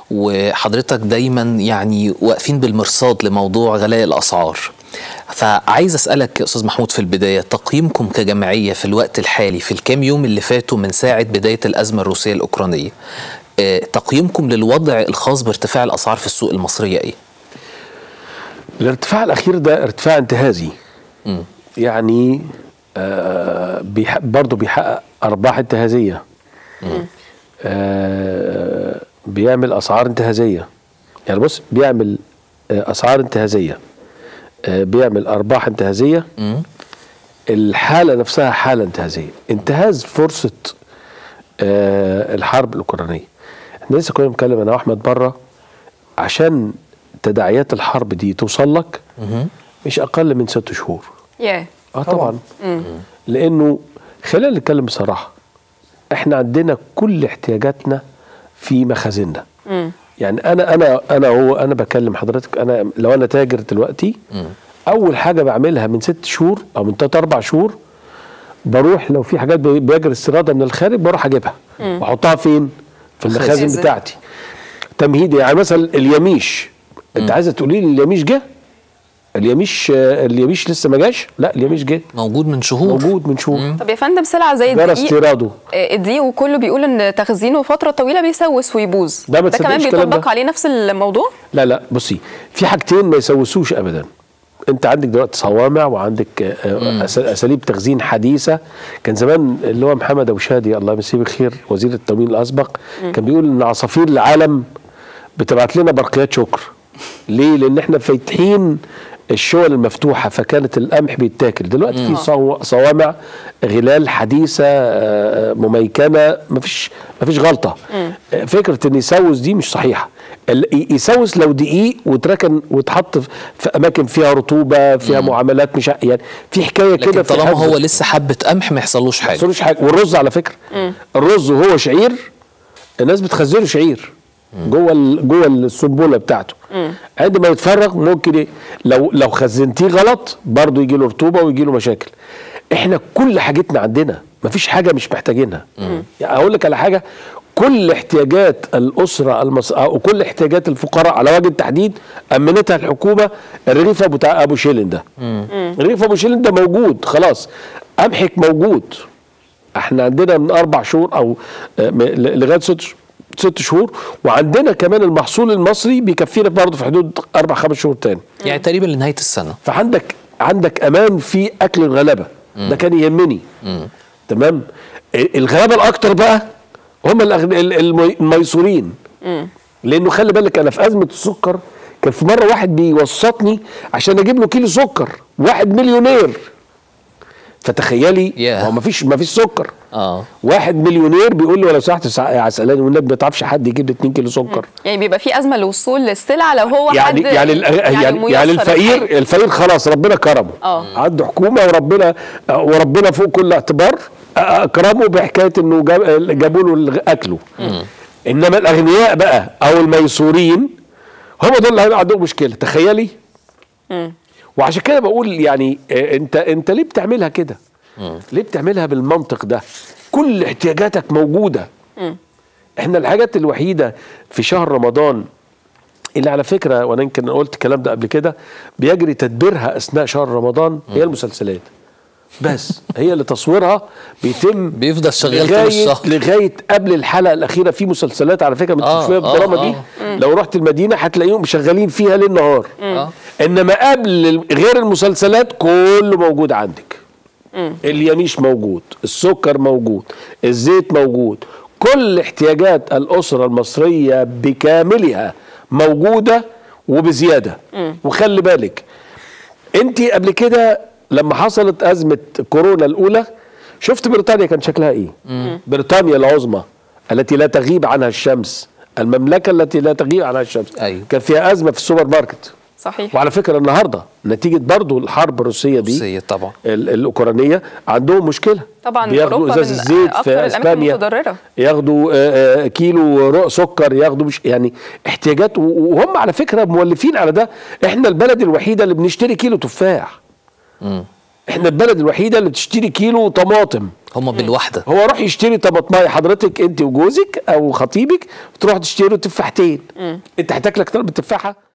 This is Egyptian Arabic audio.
وحضرتك دايما يعني واقفين بالمرصاد لموضوع غلاء الاسعار فعايز اسالك يا استاذ محمود في البدايه تقييمكم كجمعيه في الوقت الحالي في الكام يوم اللي فاتوا من ساعه بدايه الازمه الروسيه الاوكرانيه آه، تقييمكم للوضع الخاص بارتفاع الاسعار في السوق المصريه ايه الارتفاع الاخير ده ارتفاع انتهازي يعني آه بيح برضه بيحقق ارباح انتهازيه آه بيعمل اسعار انتهازيه يعني بص بيعمل آه اسعار انتهازيه آه بيعمل ارباح انتهازيه الحاله نفسها حاله انتهازيه انتهاز فرصه آه الحرب الاوكرانيه احنا لسه كنا بنتكلم انا واحمد بره عشان تداعيات الحرب دي توصل لك مش اقل من ست شهور ياه اه طبعا لانه خلينا نتكلم بصراحه احنا عندنا كل احتياجاتنا في مخازننا يعني انا انا انا هو انا بكلم حضرتك انا لو انا تاجر دلوقتي اول حاجه بعملها من ست شهور او من ثلاث اربع شهور بروح لو في حاجات بي- بيجري استيرادها من الخارج بروح اجيبها واحطها فين في المخازن المخازن. بتاعتي تمهيد يعني مثلا اليميش انت عايزه تقولي لي اليميش جه اليميش آه، اليميش لسه ما جاش لا اليميش جه موجود من شهور موجود من شهور طب يا فندم سلعه زي جرى الدقيق استيراده آه، الدقيق وكله بيقول ان تخزينه فتره طويله بيسوس ويبوظ ده ما ده كمان تصدقش الكلام بيطبق ده. عليه نفس الموضوع لا لا بصي في حاجتين ما يسوسوش ابدا انت عندك دلوقتي صوامع وعندك آه، آه، أس- اساليب تخزين حديثه كان زمان اللي هو محمد ابو شادي الله يمسيه بالخير وزير التموين الاسبق كان بيقول ان عصافير العالم بتبعت لنا برقيات شكر ليه لان احنا فاتحين الشول المفتوحه فكانت القمح بيتاكل دلوقتي في صو- صوامع غلال حديثه آه، مميكنه مفيش مفيش غلطه آه، فكره ان يسوس دي مش صحيحه ال- ي- يسوس لو دقيق وتركن وتحط في- في اماكن فيها رطوبه فيها معاملات مش ع- يعني في حكايه لكن كده في طالما الحفظ. هو لسه حبه قمح ما يحصلش ما حاجه يحصلوش حاجه والرز على فكره الرز وهو شعير الناس بتخزنه شعير جوه ال- جوه السنبله بتاعته عندما يتفرغ ممكن ي- لو لو خزنتيه غلط برضه يجي له رطوبه ويجي له مشاكل احنا كل حاجتنا عندنا مفيش حاجه مش محتاجينها يعني اقول لك على حاجه كل احتياجات الاسره المص... او كل احتياجات الفقراء على وجه التحديد امنتها الحكومه الرغيف بتاع ابو شيلن ده الرغيف ابو شيلن ده موجود خلاص قمحك موجود احنا عندنا من اربع شهور او آه، م- ل- لغايه ست ش- ست شهور وعندنا كمان المحصول المصري بيكفينا برضه في حدود اربع خمس شهور تاني يعني تقريبا لنهايه السنه فعندك عندك امان في اكل الغلابه ده كان يهمني تمام ال- الغلابه الاكتر بقى هم الأغن- ال- المي- الميسورين لانه خلي بالك انا في ازمه السكر كان في مره واحد بيوسطني عشان اجيب له كيلو سكر واحد مليونير فتخيلي ياه. هو مفيش مفيش سكر اه واحد مليونير بيقول له لو سمحت سع- يا عسلاني والنبي ما تعرفش حد يجيب لي 2 كيلو سكر يعني بيبقى في ازمه للوصول للسلع لو هو يعني حد يعني ال- يعني, يعني ميسر الفقير الحال. الفقير خلاص ربنا كرمه اه. عنده حكومه وربنا وربنا فوق كل اعتبار اكرمه بحكايه انه جاب- جابوا له اكله انما الاغنياء بقى او الميسورين هم دول اللي هيبقى عندهم مشكله تخيلي وعشان كده بقول يعني آه، انت انت ليه بتعملها كده ليه بتعملها بالمنطق ده كل احتياجاتك موجوده احنا الحاجات الوحيده في شهر رمضان اللي على فكره وانا يمكن قلت الكلام ده قبل كده بيجري تدبيرها اثناء شهر رمضان هي المسلسلات بس هي اللي تصويرها بيتم بيفضل شغال طول لغايه الشهر. لغايه قبل الحلقه الاخيره في مسلسلات على فكره من آه، شويه آه، الدراما آه. دي لو رحت المدينه هتلاقيهم شغالين فيها ليل نهار آه. انما قبل ال- غير المسلسلات كله موجود عندك اليميش موجود السكر موجود الزيت موجود كل احتياجات الأسرة المصرية بكاملها موجودة وبزيادة وخلي بالك انت قبل كده لما حصلت أزمة كورونا الأولى شفت بريطانيا كان شكلها ايه بريطانيا العظمى التي لا تغيب عنها الشمس المملكة التي لا تغيب عنها الشمس أيوة. كان فيها أزمة في السوبر ماركت صحيح وعلى فكرة النهاردة نتيجة برضو الحرب الروسية دي روسية طبعا. ال- الأوكرانية عندهم مشكلة طبعا بياخدوا أوروبا ازاز من الزيت أكتر في الأماكن اسبانيا المتضررة. ياخدوا آه، آه، كيلو رق سكر ياخدوا مش يعني احتياجات و- وهم على فكره مولفين على ده احنا البلد الوحيده اللي بنشتري كيلو تفاح احنا البلد الوحيده اللي بتشتري كيلو طماطم هم بالوحده هو روح يشتري طماطمايه حضرتك انت وجوزك او خطيبك تروح تشتري تفاحتين انت هتاكل اكتر من تفاحه